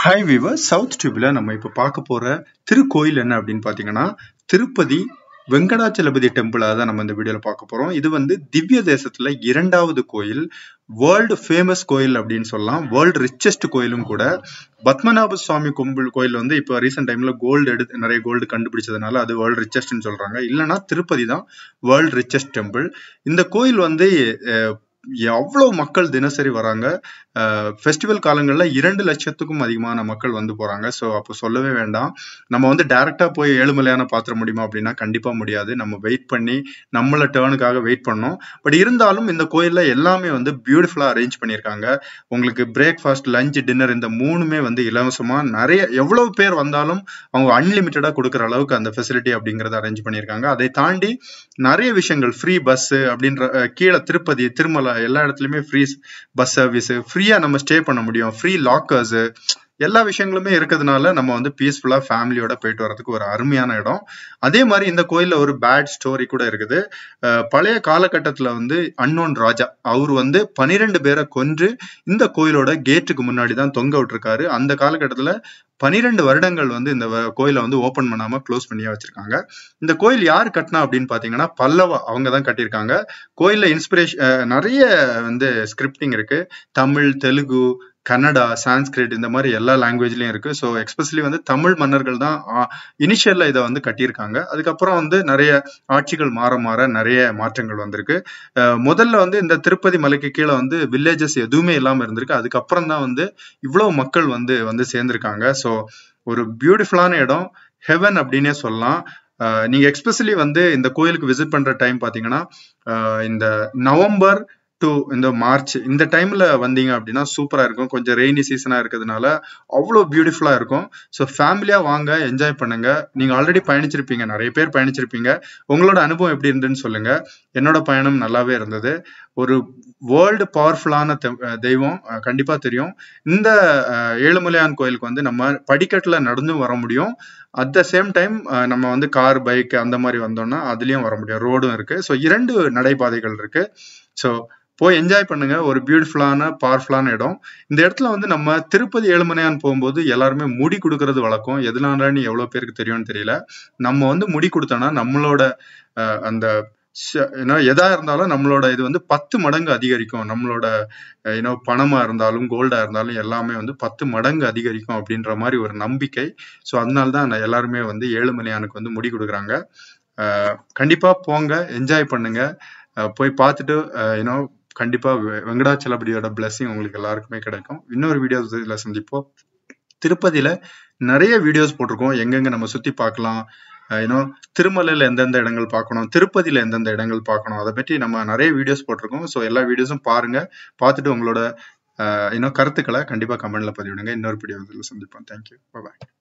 hi viewer south டியூப்ல நம்ம இப்ப பார்க்க போற திருக்கோயில் என்ன அப்படின்னு பாத்தீங்கன்னா திருப்பதி வெங்கடாச்சலபதி டெம்பிளா தான் நம்ம இந்த வீடியோல பார்க்க போறோம் இது வந்து திவ்ய தேசத்துல இரண்டாவது கோயில் வேர்ல்டு ஃபேமஸ் கோயில் அப்படின்னு சொல்லலாம் வேர்ல்டு ரிச்சஸ்ட் கோயிலும் கூட பத்மநாப சுவாமி கும்பிள் கோயில் வந்து இப்போ ரீசெண்ட் டைம்ல கோல்டு எடுத்து நிறைய கோல்டு கண்டுபிடிச்சதுனால அது வேர்ல்டு ரிச்சஸ்ட்னு சொல்றாங்க இல்லைன்னா திருப்பதி தான் வேர்ல்டு ரிச்சஸ்ட் டெம்பிள் இந்த கோயில் வந்து அஹ், எவ்வளவு மக்கள் தினசரி வராங்க ஃபெஸ்டிவல் காலங்களில் இரண்டு லட்சத்துக்கும் அதிகமான மக்கள் வந்து போறாங்க ஸோ அப்போ சொல்லவே வேண்டாம் நம்ம வந்து டைரக்டா போய் ஏழுமலையான பாத்திர முடியுமா அப்படின்னா கண்டிப்பா முடியாது நம்ம வெயிட் பண்ணி நம்மள டேர்னுக்காக வெயிட் பண்ணோம் பட் இருந்தாலும் இந்த கோயில்ல எல்லாமே வந்து பியூட்டிஃபுல்லா அரேஞ்ச் பண்ணியிருக்காங்க உங்களுக்கு பிரேக்ஃபாஸ்ட் லஞ்ச் டின்னர் இந்த மூணுமே வந்து இலவசமா நிறைய எவ்வளவு பேர் வந்தாலும் அவங்க அன்லிமிட்டடா கொடுக்குற அளவுக்கு அந்த ஃபெசிலிட்டி அப்படிங்கறத அரேஞ்ச் பண்ணியிருக்காங்க அதை தாண்டி நிறைய விஷயங்கள் ஃப்ரீ பஸ் அப்படின்ற அஹ், கீழே திருப்பதி திருமலை எல்லா இடத்துலயுமே ஃப்ரீ பஸ் சர்வீஸ் ஃப்ரீயா நம்ம ஸ்டே பண்ண முடியும் ஃப்ரீ லாக்கர்ஸ் எல்லா விஷயங்களுமே இருக்கிறதுனால நம்ம வந்து பீஸ்ஃபுல்லா ஃபேமிலியோட போயிட்டு வர்றதுக்கு ஒரு அருமையான இடம் அதே மாதிரி இந்த கோயில்ல ஒரு பேட் ஸ்டோரி கூட இருக்குது அஹ், பழைய காலகட்டத்துல வந்து அன்னோன் ராஜா அவர் வந்து பனிரெண்டு பேரை கொன்று இந்த கோயிலோட கேட்டுக்கு முன்னாடி தான் தொங்க விட்டுருக்காரு அந்த காலகட்டத்துல பனிரெண்டு வருடங்கள் வந்து இந்த வ- கோயிலை வந்து ஓபன் பண்ணாம க்ளோஸ் பண்ணியே வச்சிருக்காங்க இந்த கோயில் யார் கட்டினா அப்படின்னு பாத்தீங்கன்னா பல்லவா அவங்க தான் கட்டியிருக்காங்க கோயில்ல இன்ஸ்பிரேஷன் நிறைய வந்து ஸ்கிரிப்டிங் இருக்கு தமிழ் தெலுங்கு கன்னடா சான்ஸ்கிரிட் இந்த மாதிரி எல்லா லாங்குவேஜ்லயும் இருக்கு ஸோ எக்ஸ்பெஷலி வந்து தமிழ் மன்னர்கள் தான் இனிஷியல்ல இதை வந்து கட்டியிருக்காங்க அதுக்கப்புறம் வந்து நிறைய ஆட்சிகள் மாற மாற நிறைய மாற்றங்கள் வந்திருக்கு அஹ் முதல்ல வந்து இந்த திருப்பதி மலைக்கு கீழே வந்து வில்லேஜஸ் எதுவுமே இல்லாம இருந்திருக்கு அதுக்கப்புறம் தான் வந்து இவ்வளவு மக்கள் வந்து வந்து சேர்ந்திருக்காங்க ஸோ ஒரு பியூட்டிஃபுல்லான இடம் ஹெவன் அப்படின்னே சொல்லலாம் அஹ் நீங்க எக்ஸ்பெஷலி வந்து இந்த கோயிலுக்கு விசிட் பண்ற டைம் பாத்தீங்கன்னா அஹ் இந்த நவம்பர் டு இந்த மார்ச் இந்த டைம்ல வந்தீங்க அப்படின்னா சூப்பரா இருக்கும் கொஞ்சம் ரெய்னி சீசனா இருக்கிறதுனால அவ்வளோ பியூட்டிஃபுல்லா இருக்கும் ஸோ ஃபேமிலியா வாங்க என்ஜாய் பண்ணுங்க நீங்க ஆல்ரெடி பயணிச்சிருப்பீங்க நிறைய பேர் பயணிச்சிருப்பீங்க உங்களோட அனுபவம் எப்படி இருந்துன்னு சொல்லுங்க என்னோட பயணம் நல்லாவே இருந்தது ஒரு வேர்ல்டு பவர்ஃபுல்லான தெய்வம் அஹ் கண்டிப்பா தெரியும் இந்த அஹ், ஏழுமலையான் கோயிலுக்கு வந்து நம்ம படிக்கட்டுல நடந்தும் வர முடியும் அட் த சேம் டைம் நம்ம வந்து கார் பைக் அந்த மாதிரி வந்தோம்னா அதுலயும் வர முடியும் ரோடும் இருக்கு ஸோ இரண்டு நடைபாதைகள் இருக்கு ஸோ போய் என்ஜாய் பண்ணுங்க ஒரு பியூட்டிஃபுல்லான பவர்ஃபுல்லான இடம் இந்த இடத்துல வந்து நம்ம திருப்பதி ஏழுமலையான் போகும்போது எல்லாருமே முடி கொடுக்கறது வழக்கம் எதனாலன்னு எவ்வளவு பேருக்கு தெரியும்னு தெரியல நம்ம வந்து முடி கொடுத்தோம்னா நம்மளோட அஹ், அந்த ச- ஏன்னா எதா இருந்தாலும் நம்மளோட இது வந்து பத்து மடங்கு அதிகரிக்கும் நம்மளோட ஏன்னோ பணமா இருந்தாலும் கோல்டா இருந்தாலும் எல்லாமே வந்து பத்து மடங்கு அதிகரிக்கும் அப்படின்ற மாதிரி ஒரு நம்பிக்கை ஸோ அதனால தான் நான் எல்லாருமே வந்து ஏழுமலையானுக்கு வந்து முடி கொடுக்குறாங்க அஹ் கண்டிப்பா போங்க என்ஜாய் பண்ணுங்க அஹ் போய் பார்த்துட்டு யூனோ கண்டிப்பா வெ- வெங்கடாச்சலபதியோட blessing உங்களுக்கு எல்லாருக்குமே கிடைக்கும் இன்னொரு வீடியோ இதுல சந்திப்போம் திருப்பதியில நிறைய வீடியோஸ் போட்டிருக்கோம் எங்கெங்க நம்ம சுத்தி பார்க்கலாம் யூனோ திருமலையில எந்தெந்த இடங்கள் பார்க்கணும் திருப்பதியில எந்தெந்த இடங்கள் பார்க்கணும் அதை பற்றி நம்ம நிறைய வீடியோஸ் போட்டிருக்கோம் ஸோ எல்லா வீடியோஸும் பாருங்க பார்த்துட்டு உங்களோட இன்னும் கருத்துக்களை கண்டிப்பா கமெண்ட்ல பதிவிடுங்க இன்னொரு வீடியோ சந்திப்போம் தேங்க்யூ பாய்